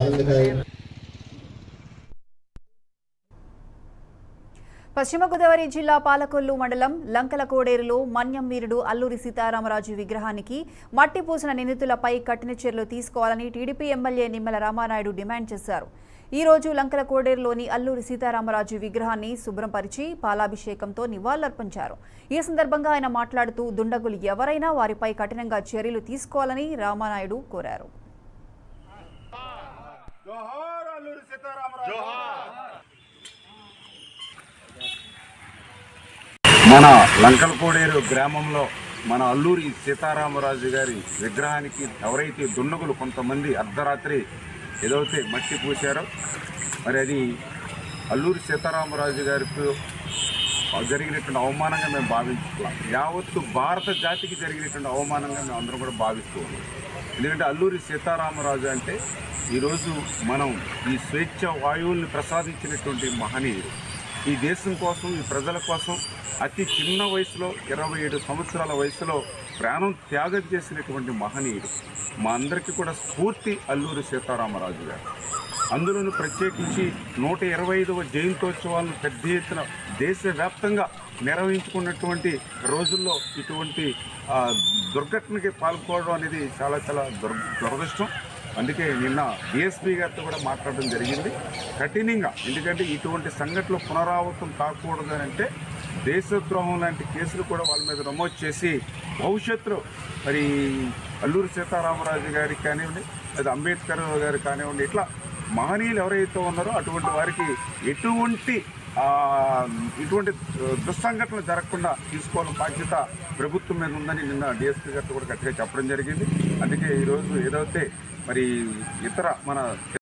పశ్చిమ గోదావరి జిల్లా పాలకొల్లు మండలం లంకల కోడేరులో మన్యం వీరుడు అల్లూరి సీతారామరాజు విగ్రహానికి మట్టి పూసిన నిందితులపై కఠిన చర్యలు తీసుకోవాలని TDP MLA Nimmala Ramanaidu demand చేశారు ఈ రోజు లంకల కోడేరులోని అల్లూరి సీతారామరాజు విగ్రహాన్ని శుభ్రంపరిచి పాలాభిషేకంతో నివాళులర్పించారు ఈ సందర్భంగా ఆయన మాట్లాడుతూ దుండగులు ఎవరైనా వారిపై కఠినంగా చర్యలు తీసుకోవాలని రామానాయుడు కోరారు జోహార్ అల్లూరి సీతారామరాజు మన లంకలకోడేరు గ్రామంలో మన అల్లూరి సీతారామరాజు గారి విగ్రహానికి ఎవరైతే దుండగులు కొంతమంది అర్ధరాత్రి ఏదైతే మట్టి పూశారో మరి అది అల్లూరి సీతారామరాజు గారికి జరిగినటువంటి అవమానంగా మేము భావించుకోవాలి యావత్తు భారత జాతికి జరిగినటువంటి అవమానంగా మేము అందరం కూడా భావిస్తూ ఉన్నాం ఎందుకంటే అల్లూరి సీతారామరాజు అంటే ఈరోజు మనం ఈ స్వేచ్ఛ వాయువుల్ని ప్రసాదించినటువంటి మహనీయుడు ఈ దేశం కోసం ఈ ప్రజల కోసం అతి చిన్న వయసులో ఇరవై ఏడు సంవత్సరాల వయసులో ప్రాణం త్యాగం చేసినటువంటి మహనీయుడు మా అందరికీ కూడా స్ఫూర్తి అల్లూరి సీతారామరాజు గారు అందులోనూ ప్రత్యేకించి నూట ఇరవై ఐదవ జయంతోత్సవాలను పెద్ద ఎత్తున దేశవ్యాప్తంగా నిర్వహించుకున్నటువంటి రోజుల్లో ఇటువంటి ఆ, దుర్ఘటనకి పాల్గొనడం అనేది చాలా చాలా దుర్ దురదృష్టం అందుకే నిన్న డిఎస్పీ గారితో కూడా మాట్లాడడం జరిగింది కఠినంగా ఎందుకంటే ఇటువంటి సంఘటనలు పునరావృతం కాకూడదు అని అంటే దేశద్రోహం లాంటి కేసులు కూడా వాళ్ళ మీద నమోదు చేసి భవిష్యత్తులో మరి అల్లూరి సీతారామరాజు గారికి కానివ్వండి లేదా అంబేద్కర్ గారు కానివ్వండి ఇట్లా మహనీయులు ఎవరైతే ఉన్నారో అటువంటి వారికి ఎటువంటి ఆ, ఇటువంటి దుస్సంఘటనలు జరగకుండా తీసుకోవాలని బాధ్యత ప్రభుత్వం మీద ఉందని నిన్న డిఎస్పీ గారితో కూడా గట్టిగా చెప్పడం జరిగింది అందుకే ఈరోజు ఏదైతే మరి ఇతర మన